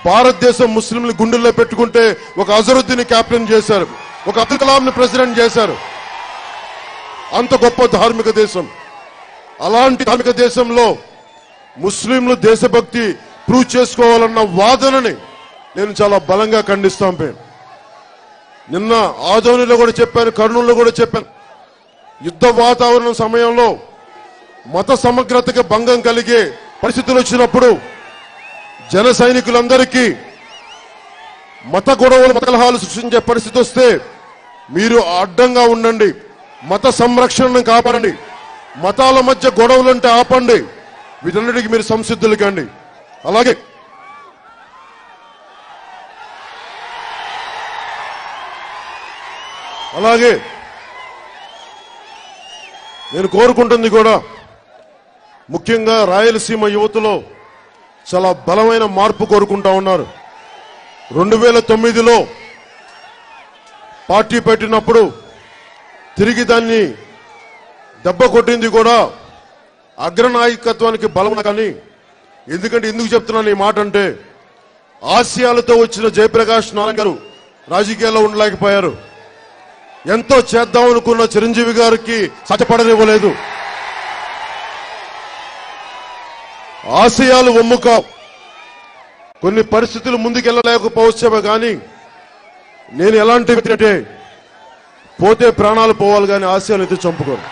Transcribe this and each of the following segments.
భారతదేశం ముస్లింలు గుండెల్లో పెట్టుకుంటే ఒక అజరుద్దీన్ క్యాప్టెన్ చేశారు ఒక అబ్దుల్ కలాంని ప్రెసిడెంట్ చేశారు అంత గొప్ప ధార్మిక దేశం అలాంటి ధార్మిక దేశంలో ముస్లింలు దేశభక్తి ప్రూవ్ చేసుకోవాలన్న వాదనని నేను చాలా బలంగా ఖండిస్తాం పే నిన్న ఆదోనిలో కూడా చెప్పాను కర్నూలులో కూడా చెప్పాను యుద్ధ వాతావరణం సమయంలో మత సమగ్రతకి భంగం కలిగే పరిస్థితులు వచ్చినప్పుడు జన సైనికులందరికీ మత గొడవలు మత కలహాలు సృష్టించే పరిస్థితి వస్తే మీరు అడ్డంగా ఉండండి మత సంరక్షణను కాపాడండి మతాల మధ్య గొడవలుంటే ఆపండి వీటన్నిటికీ మీరు సంసిద్ధులు కండి అలాగే అలాగే నేను కోరుకుంటుంది కూడా ముఖ్యంగా రాయలసీమ యువతలో చాలా బలమైన మార్పు కోరుకుంటా ఉన్నారు రెండు వేల తొమ్మిదిలో పార్టీ పెట్టినప్పుడు తిరిగి దాన్ని దెబ్బ కొట్టింది కూడా అగ్రనాయకత్వానికి బలం కానీ ఎందుకంటే ఎందుకు చెప్తున్నాను ఈ మాట అంటే ఆశయాలతో వచ్చిన జయప్రకాష్ నారాయణ గారు రాజకీయాల్లో ఉండలేకపోయారు ఎంతో చేద్దాం అనుకున్న చిరంజీవి గారికి సచపడనివ్వలేదు ఆశయాలు ఒమ్ముక కొన్ని పరిస్థితులు ముందుకెళ్ళలేకపోవచ్చేమో కానీ నేను ఎలాంటి వ్యక్తి అంటే పోతే ప్రాణాలు పోవాలి కానీ ఆశయాలు అయితే చంపుకోను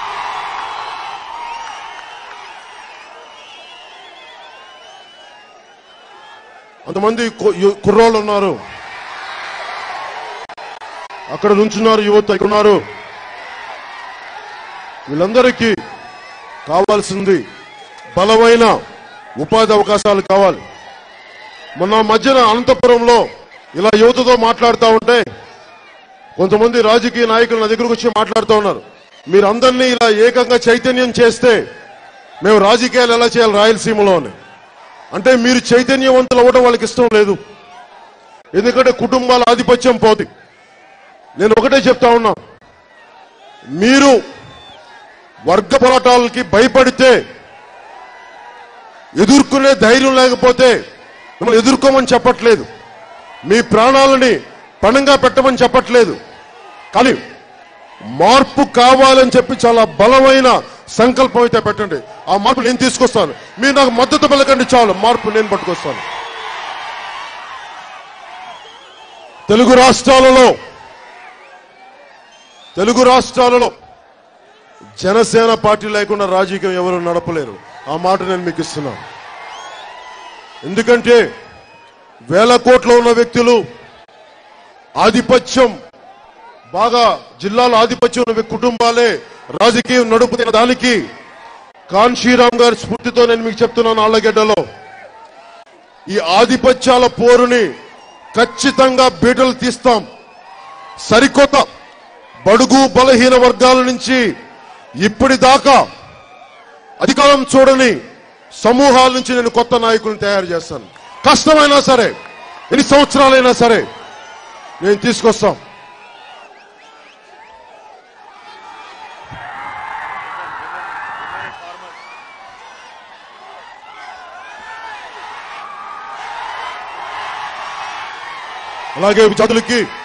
అంతమంది కు- యు- కుర్రోళ్ళు ఉన్నారు అక్కడ నుంచున్నారు యువత ఇక్కడ ఉన్నారు వీళ్ళందరికీ కావాల్సింది బలమైన ఉపాధి అవకాశాలు కావాలి మొన్న మధ్యన అనంతపురంలో ఇలా యువతతో మాట్లాడుతూ ఉంటే కొంతమంది రాజకీయ నాయకులు నా దగ్గరకు వచ్చి మాట్లాడుతూ ఉన్నారు మీరు అందరినీ ఇలా ఏకంగా చైతన్యం చేస్తే మేము రాజకీయాలు ఎలా చేయాలి రాయలసీమలో అని అంటే మీరు చైతన్యవంతులు అవ్వడం వాళ్ళకి ఇష్టం లేదు ఎందుకంటే కుటుంబాల ఆధిపత్యం పోతుంది నేను ఒకటే చెప్తా ఉన్నా మీరు వర్గ పోరాటాలకి భయపడితే ఎదుర్కొనే ధైర్యం లేకపోతే మిమ్మల్ని ఎదుర్కోమని చెప్పట్లేదు మీ ప్రాణాలని పణంగా పెట్టమని చెప్పట్లేదు కానీ మార్పు కావాలని చెప్పి చాలా బలమైన సంకల్పం అయితే పెట్టండి ఆ మార్పు నేను తీసుకొస్తాను మీరు నాకు మద్దతు పలకండి చాలు మార్పు నేను పట్టుకొస్తాను తెలుగు రాష్ట్రాలలో తెలుగు రాష్ట్రాలలో జనసేన పార్టీ లేకుండా రాజకీయం ఎవరు నడపలేరు ఆ మాట నేను మీకు ఇస్తున్నాను ఎందుకంటే వేల కోట్ల ఉన్న వ్యక్తులు ఆధిపత్యం బాగా జిల్లాలో ఆధిపత్యం ఉన్న వ్యక్తి కుటుంబాలే రాజకీయం నడుపుతున్న దానికి కాన్షీరామ్ గారి స్ఫూర్తితో నేను మీకు చెప్తున్నాను ఆళ్లగడ్డలో ఈ ఆధిపత్యాల పోరుని ఖచ్చితంగా బీటలు తీస్తాం సరికొత్త బడుగు బలహీన వర్గాల నుంచి ఇప్పటిదాకా అధికారం చూడని సమూహాల నుంచి నేను కొత్త నాయకులను తయారు చేస్తాను కష్టమైనా సరే ఎన్ని సంవత్సరాలైనా సరే నేను తీసుకొస్తాం అలాగే విద్యార్థులకి